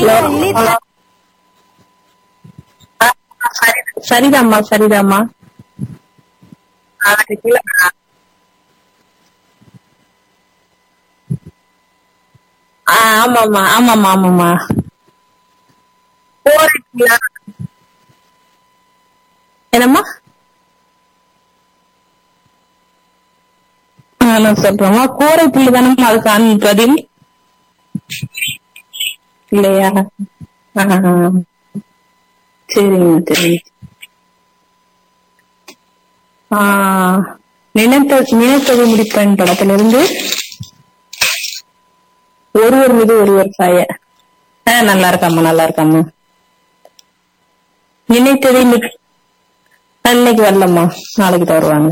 சரிதாம்மா சரிதாம்மா ஆ, ஆமாம்மா ஆமாம்மா ஆமாம்மா என்னம்மா ஆ, நான் சொல்றேம்மா கோரை புல்லு தானம்மா அதுக்கான பதில் இல்லையா ஆ, சரிங்க சரிங்க ஆ, நினைத்த நினைத்தது முடிப்பேன் படத்திலிருந்து ஒருவர் மீது ஒருவர் சாய ஆ, நல்லா இருக்காம்மா நல்லா இருக்காம்மா நினைத்ததை மி- அன்னைக்கு வரலம்மா நாளைக்கு தான் வருவாங்க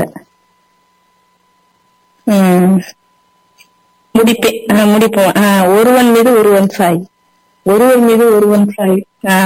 ம். முடிப்பேன் ஆ, முடிப்போம் ஆ, ஒருவன் மீது ஒருவன் சாய் ஒருவர் மீது ஒருவன் சாய் ஆ.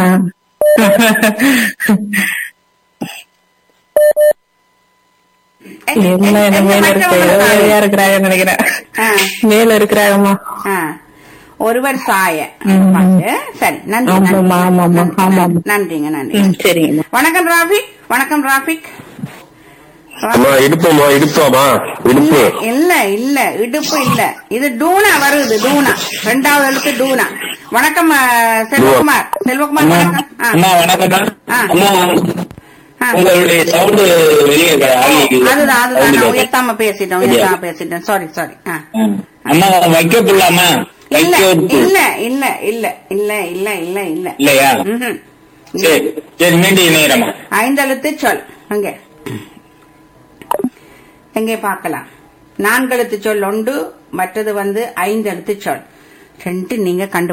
எல்லாம் என்ன மேல இருக்கு வேலையா இருக்கிறாங்க நினைக்கிறேன் ஆ. மேல இருக்கிறாங்கம்மா ஆ. ஒருவர் சாய ம். பாட்டு. சரி நன்றி ஆமாம்மா, நன்றி, ஆமாம்மா, நன்றி, ஆமாம்மா. நன்றிங்க நன்றி ம் சரிங்கம்மா வணக்கம் ராபிக் வணக்கம் ராபிக் அம்மா இடுப்புமா இடுப்பாமா இடுப்பு இல்ல இல்ல இடுப்பு இல்ல இது டூனா வருது டூனா ரெண்டாவது எழுத்து டூனா வணக்கம் ஆ, செல்வகுமார் செல்வகுமார் அம்மா வணக்கம் ஆ. அம்மா வணக்கம்மா ஆ. அம்மா ஆ. உங்களுடைய சவுண்ட் வெளியே க- ஆகி இருக்குது. அதுதான் அதுதான் sound நான் கேக்குது. உயர்த்தாம பேசிட்டேன் உயர்த்தாம பேசிட்டேன் சாரி சாரி அம்மா வைக்க புள்ளாமா இல்ல வைக்க ஒரு புல். இல்ல இல்ல இல்ல இல்ல இல்ல இல்ல இல்ல இல்லையா ம்ஹும். சரி சரி மீண்டும் இணையறமா ஐந்தெழுத்து சொல் அங்கே எங்கே பார்க்கலாம் நான்கெழுத்து சொல் ஒன்று மற்றது வந்து ஐந்தெழுத்து சொல் ரெண்டு நீங்க கண்டு